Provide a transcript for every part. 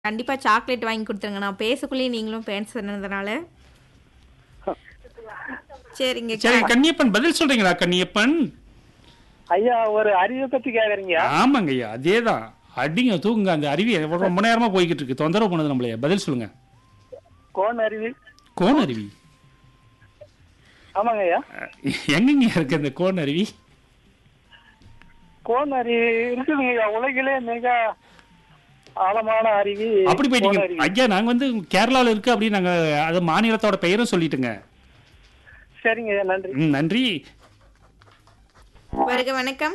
கண்டிப்பா சாக்லேட் வாங்கி கொடுத்துருங்க நான் பேசக்குள்ளேயே நீங்களும் பேசுனதுனால சரிங்க சரி கன்னியப்பன் பதில் சொல்றீங்களா கன்னியப்பன் ஐயா ஒரு அறிவை பத்தி கேக்குறீங்க ஆமாங்க ஐயா அதேதான் அடிங்க தூக்குங்க அந்த அருவி எவ்வளவு ரொம்ப நேரமா போய்கிட்டு இருக்கு தொந்தரவு பண்ணது நம்மளைய பதில் சொல்லுங்க கோன் அருவி கோன் அருவி ஆமாங்க ஐயா அஹ், எங்கங்க இருக்கு அந்த கோன் அருவி கோன் அருவி இருக்குதுங்க ஐயா உலகிலே மிக ஆழமான அருவி அப்படி போயிட்டீங்க கோன் அருவி. ஐயா நாங்க வந்து கேரளால இருக்கு அப்படின்னு நாங்க அது மாநிலத்தோட பெயரும் சொல்லிட்டுங்க சரிங்க ஐயா நன்றி ம், நன்றி வருக வணக்கம்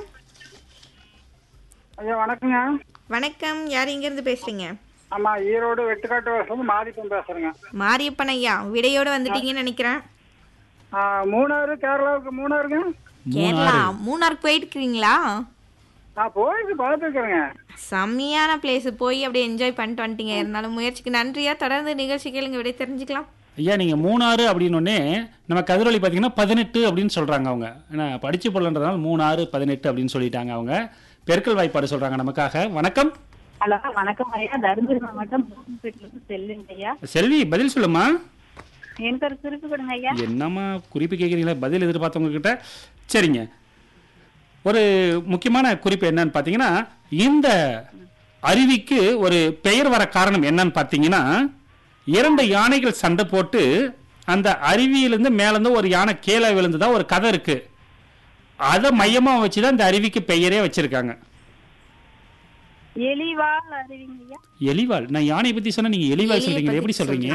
ஐயா வணக்கங்க வணக்கம் யார் இங்க இருந்து பேசுறீங்க ஆமா ஈரோடு வெட்டுக்காட்டு வருஷம் மாரிப்பன் பேசுறேங்க மாரியப்பன் ஐயா விடையோட வந்துட்டீங்கன்னு நினைக்கிறேன் ஆ, மூணாறு கேரளாவுக்கு மூணாறுங்க கேரளா மூணாருக்கு போயிருக்கீங்களா நான் போயிட்டு பார்த்துருக்குறேங்க செம்மையான பிளேஸ் போய் அப்படியே என்ஜாய் பண்ணிட்டு வந்துட்டீங்க இருந்தாலும் முயற்சிக்கு நன்றியா தொடர்ந்து நிகழ்ச்சி கேளுங்க விடை தெரிஞ்சுக்கலாம் ஐயா நீங்க மூணாறு அப்படின்னோடனே நம்ம கதிரொலி பாத்தீங்கன்னா பதினெட்டு அப்படின்னு சொல்றாங்க அவங்க ஏன்னா படிச்சு போடலன்றதுனால மூணாறு பதினெட்டு அப்படின்னு சொல்லிட்டாங்க அவங்க பெருக்கல் வாய்ப்பாடு சொல்றாங்க நமக்காக வணக்கம் ஹலோ வணக்கம் ஐயா தருமபுரி மாவட்டம் பூம்பேட்டிலிருந்து செல்லுங்க ஐயா செல்வி பதில் சொல்லுமா எனக்கு ஒரு குறிப்பு கொடுங்க ஐயா என்னம்மா குறிப்பு கேட்குறீங்களா பதில் எதிர்பார்த்தவங்க கிட்ட சரிங்க ஒரு முக்கியமான குறிப்பு என்னன்னு பார்த்தீங்கன்னா இந்த அருவிக்கு ஒரு பெயர் வர காரணம் என்னன்னு பார்த்தீங்கன்னா இரண்டு யானைகள் சண்டை போட்டு அந்த அருவியிலிருந்து மேலேருந்து ஒரு யானை கீழே விழுந்ததா ஒரு கதை இருக்கு அதை மையமாக வச்சு தான் இந்த அருவிக்கு பெயரே வச்சிருக்காங்க எலிவால் அறிவிங்க ஐயா எலிவால் நான் யானையை பத்தி சொன்னா நீங்க எலிவால் எலியை சொல்றீங்க பத்தி எப்படி சொல்றீங்க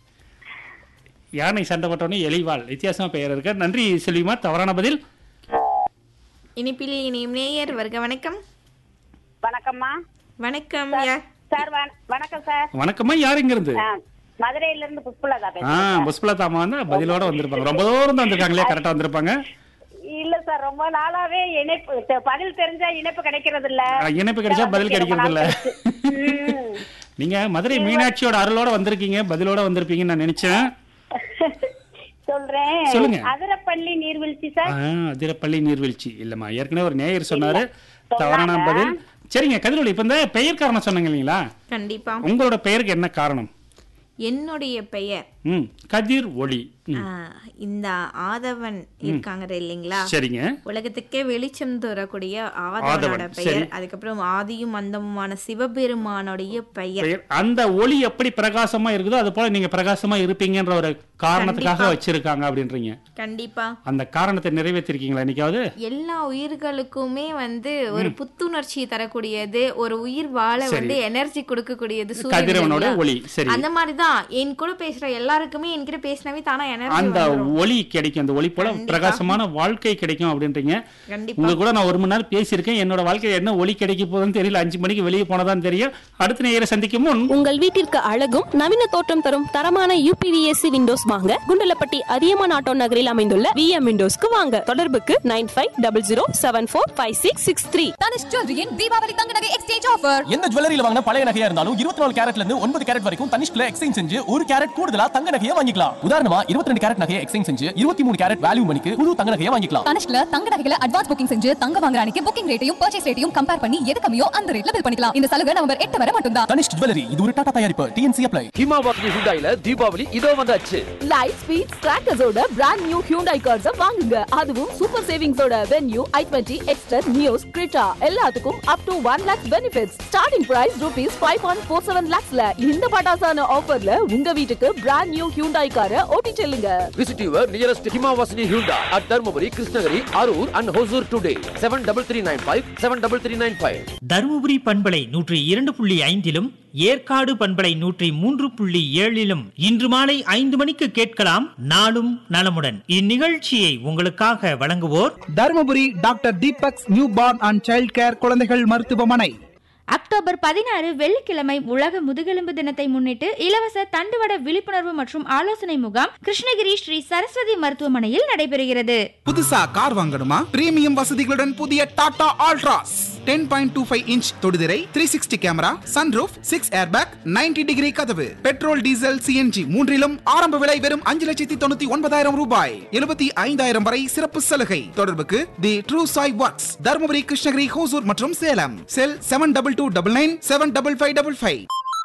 யானை சண்டை போட்டோன்னே எலிவால் வித்தியாசமா பெயர் இருக்கு நன்றி செல்விமா தவறான பதில் இனிப்பில் இனியும் நேயர் வருக வணக்கம் வணக்கம்மா வணக்கம் யார் சார் வண- வணக்கம் சார் வணக்கம்மா யார் இங்க இருந்து ஆ, மதுரையில இருந்து புஷ்பலதா ஆ பேசுறேன் புஷ்பலா தாமா வந்து பதிலோட வந்திருப்பாங்க ரொம்ப தூரம் தான் வந்திருக்காங்களே கரெக்டா வந்திருப்பாங்க இல்ல சார் ரொம்ப நாளாவே இணைப்பு தெ- பதில் தெரிஞ்சா இணைப்பு கிடைக்கிறது இல்ல ஆ, இணைப்பு கிடைச்சா பதில் கிடைக்கிறது இல்ல ம். நீங்க மதுரை மீனாட்சியோட அருளோட வந்திருக்கீங்க பதிலோட வந்திருப்பீங்கன்னு நான் நினைச்சேன் சொல்றேன் சொல்லுங்க. அதிரப்பள்ளி நீர்வீழ்ச்சி சார் ஆ, அதிரப்பள்ளி நீர்வீழ்ச்சி இல்லம்மா ஏற்கனவே ஒரு நேயர் சொன்னாரு இல்ல. தவறான சொன்னாங்க. பதில் சரிங்க கதிரொலி இப்ப இந்த பெயர் காரணம் சொன்னாங்க இல்லைங்களா கண்டிப்பா உங்களோட பெயருக்கு என்ன காரணம் என்னுடைய பெயர் ம் கதிர் ஒளி ம், ஆ, இந்த ஆதவன் இருக்காங்க இல்லைங்களா சரிங்க உலகத்துக்கே வெளிச்சம் தரக்கூடிய ஆதவனோட ஆதவன், பெயர் சரி. அதுக்கப்புறம் ஆதியும் அந்தமுமான சிவபெருமானுடைய பெயர் பெயர் அந்த ஒளி எப்படி பிரகாசமா இருக்குதோ அது போல நீங்க பிரகாசமா இருப்பீங்கன்ற ஒரு காரணத்துக்காக கண்டிப்பா. வச்சிருக்காங்க அப்படின்றீங்க கண்டிப்பா அந்த காரணத்தை நிறைவேற்றிருக்கீங்களா என்னைக்காவது எல்லா உயிர்களுக்குமே வந்து ஒரு புத்துணர்ச்சி தரக்கூடியது ஒரு உயிர் வாழ சரி. வந்து எனர்ஜி கொடுக்கக்கூடியது சூரியன் கதிரவனோட இல்லைங்களா? ஒளி சரி அந்த மாதிரிதான் என் கூட பேசுற எல்லாருக்குமே என்கிட்ட பேசினாவே தானா அந்த எனர்ஜி ஒளி கிடைக்கும் அந்த ஒளி போல கண்டிப்பா. பிரகாசமான வாழ்க்கை கிடைக்கும் அப்படின்றீங்க கண்டிப்பா உங்க கூட நான் ஒரு மணி நேரம் பேசியிருக்கேன் என்னோட வாழ்க்கையில என்ன ஒளி கிடைக்க போகுதுன்னு தெரியல அஞ்சு மணிக்கு வெளியே போனதான் தெரியும் அடுத்த நேரம் சந்திக்கும் முன் உங்கள் வீட்டிற்கு அழகும் நவீன தோற்றம் தரும் தரமான யூபிவிஎஸ்சி விண்டோஸ் வாங்க குண்டலப்பட்டி அதியமான் ஆட்டோ நகரில் அமைந்துள்ள விஎம் விண்டோஸ்க்கு வாங்க தொடர்புக்கு nine five double zero seven four five six six three Dhanush ஜுவல்லரியின் தீபாவளி தங்க நகை எக்ஸ்சேஞ்ச் ஆஃபர் எந்த ஜுவல்லரியில வாங்கின பழைய நகையா இருந்தாலும் இருபத்தி நாலு கேரட்ல இருந்து ஒன்பது கேரட் வரைக்கும் தனிஷ்ல எக்ஸ்சேஞ்ச் செஞ்சு ஒரு கேரட் கூடுதலா தங்க நகையை வாங்கிக்கலாம் உதாரணமா இருபத்தி ரெண்டு கேரட் நகையை எக்ஸ்சேஞ்ச் செஞ்சு இருபத்தி மூணு கேரட் வேல்யூ மணிக்கு புது தங்க நகையை வாங்கிக்கலாம் தனுஷ்ல தங்க நகைகளை அட்வான்ஸ் புக்கிங் செஞ்சு தங்க வாங்குற அன்னைக்கு புக்கிங் ரேட்டையும் பர்ச்சேஸ் ரேட்டையும் கம்பேர் பண்ணி எது கம்மியோ அந்த ரேட்ல பில் பண்ணிக்கலாம் இந்த சலுகை நவம்பர் எட்டு வரை மட்டும்தான் தனிஷ் ஜுவல்லரி இது ஒரு டாடா தயாரிப்பு டிஎன்சி அப்ளை ஹிமாவாரி ஹுண்டாயில தீபாவளி இதோ வந்தாச்சு லைட் ஸ்பீட் கிராக்கர்ஸோட பிராண்ட் நியூ ஹியூண்டாய் கார்ஸ் வாங்குங்க அதுவும் சூப்பர் சேவிங்ஸோட Venue i twenty Exter news Creta எல்லாத்துக்கும் up to one lakh benefits starting price rupees five point four seven லேக்ஸ்ல இந்த பட்டாசான ஆஃபர்ல உங்க வீட்டுக்கு பிராண்ட் நியூ ஹியூண்டாய் காரை ஓட்டி செல்லுங்க visit your nearest Himavasini Hyundai at Dharmapuri Krishnagiri Arur and Hosur today seven double three nine five seven double three nine five Dharmapuri பண்பலை நூற்றி இரண்டு புள்ளி ஐந்திலும் ஏற்காடு பண்பலை நூற்றி மூன்று புள்ளி ஏழிலும் இன்று மாலை ஐந்து மணிக்கு கேட்கலாம் நாளும் நலமுடன் இந்நிகழ்ச்சியை உங்களுக்காக வழங்குவோர் Dharmapuri doctor Deepak's new born and child care குழந்தைகள் மருத்துவமனை அக்டோபர் பதினாறு வெள்ளிக்கிழமை உலக முதுகெலும்பு தினத்தை முன்னிட்டு இலவச தண்டுவட விழிப்புணர்வு மற்றும் ஆலோசனை முகாம் கிருஷ்ணகிரி ஸ்ரீ சரஸ்வதி மருத்துவமனையில் நடைபெறுகிறது புதுசா கார் வாங்கணுமா பிரீமியம் வசதிகளுடன் புதிய Tata Altroz ten point two five inch தொடுதிரை three sixty camera sunroof six airbag 90 degree கதவு பெட்ரோல் டீசல் சிஎன்ஜி மூன்றிலும் ஆரம்ப விலை வெறும் அஞ்சு லட்சத்தி தொண்ணூத்தி ஒன்பதாயிரம் ரூபாய் எழுபத்தி ஐந்தாயிரம் வரை சிறப்பு சலுகை தொடர்புக்கு the true Sai works Dharmapuri Krishnagiri Hosur மற்றும் Salem cell seven double two double nine seven double five double five